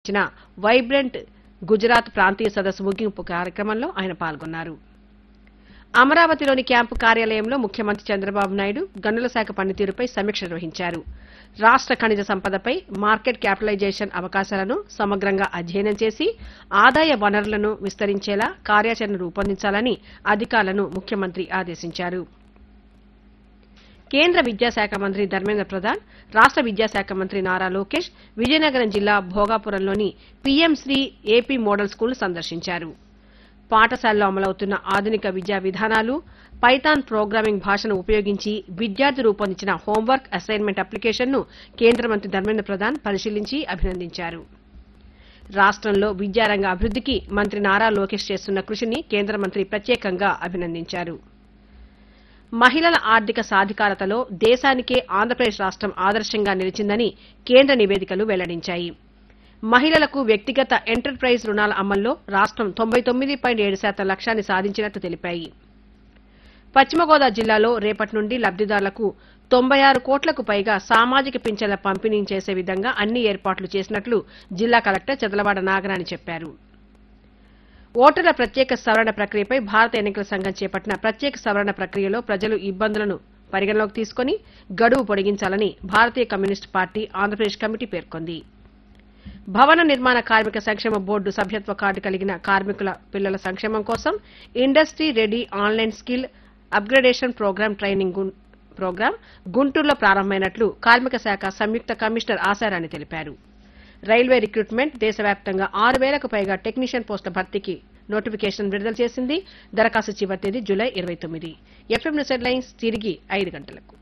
ఇచ్చిన వైబ్రెంట్ గుజరాత్ ప్రాంతీయ సదస్సు ముగింపు కార్యక్రమంలో ఆయన పాల్గొన్నారు అమరావతిలోని క్యాంపు కార్యాలయంలో ముఖ్యమంత్రి చంద్రబాబు నాయుడు గనుల శాఖ పనితీరుపై సమీక్ష నిర్వహించారు రాష్ట ఖనిజ సంపదపై మార్కెట్ క్యాపిటలైజేషన్ అవకాశాలను సమగ్రంగా అధ్యయనం చేసి ఆదాయ వనరులను విస్తరించేలా కార్యాచరణ రూపొందించాలని అధికారులను ముఖ్యమంత్రి ఆదేశించారు కేంద్ర విద్యాశాఖ మంత్రి ధర్మేంద్ర ప్రధాన్ రాష్ట విద్యాశాఖ మంత్రి నారా లోకేష్ విజయనగరం జిల్లా భోగాపురంలోని PM Shri AP model school సందర్శించారు పాఠశాలలో అమలవుతున్న ఆధునిక విద్యా విధానాలు పైథాన్ ప్రోగ్రామింగ్ భాషను ఉపయోగించి విద్యార్థి రూపొందించిన హోంవర్క్ అసైన్మెంట్ అప్లికేషన్ను కేంద్ర మంత్రి ధర్మేంద్ర ప్రధాన్ పరిశీలించి అభినందించారు రాష్టంలో విద్యారంగ అభివృద్దికి మంత్రి నారా లోకేష్ చేస్తున్న కృషిని కేంద్ర మంత్రి ప్రత్యేకంగా అభినందించారు మహిళల ఆర్థిక సాధికారతలో దేశానికే ఆంధ్రప్రదేశ్ రాష్టం ఆదర్శంగా నిలిచిందని కేంద్ర నివేదికలు వెల్లడించాయి మహిళలకు వ్యక్తిగత ఎంటర్ప్రైజ్ రుణాల అమల్లో రాష్టం తొంభై తొమ్మిది పాయింట్ ఏడు శాతం లక్ష్యాన్ని సాధించినట్టు తెలిపాయి పశ్చిమ గోదావరి జిల్లాలో రేపటి నుండి లబ్దిదారులకు తొంభై ఆరు కోట్లకు పైగా సామాజిక పింఛన్ల పంపిణీ చేసే విధంగా అన్ని ఏర్పాట్లు చేసినట్లు జిల్లా కలెక్టర్ చదలవాడ నాగరాణి చెప్పారు ఓటర్ల ప్రత్యేక సవరణ ప్రక్రియపై భారత ఎన్నికల సంఘం చేపట్టిన ప్రత్యేక సవరణ ప్రక్రియలో ప్రజలు ఇబ్బందులను పరిగణలోకి తీసుకుని గడువు పొడిగించాలని Bharatiya communist party Andhra Pradesh committee పేర్కొంది భవన నిర్మాణ కార్మిక సంక్షేమ బోర్డు సభ్యత్వ కార్డు కలిగిన కార్మికుల పిల్లల సంక్షేమం కోసం industry ready online skill upgradation programme training గుం- ప్రోగ్రాం గుంటూరులో ప్రారంభమైనట్లు కార్మిక శాఖ సంయుక్త కమిషనర్ ఆశారాణి తెలిపారు రైల్వే రిక్రూట్మెంట్ దేశవ్యాప్తంగా ఆరు వేలకు పైగా టెక్నీషియన్ పోస్టుల భర్తీకి నోటిఫికేషన్ విడుదల చేసింది దరఖాస్తు చివరి తేదీ జూలై ఇరవై తొమ్మిది ఎఫ్ఎం న్యూస్ హెడ్లైన్స్ తిరిగి ఐదు గంటలకు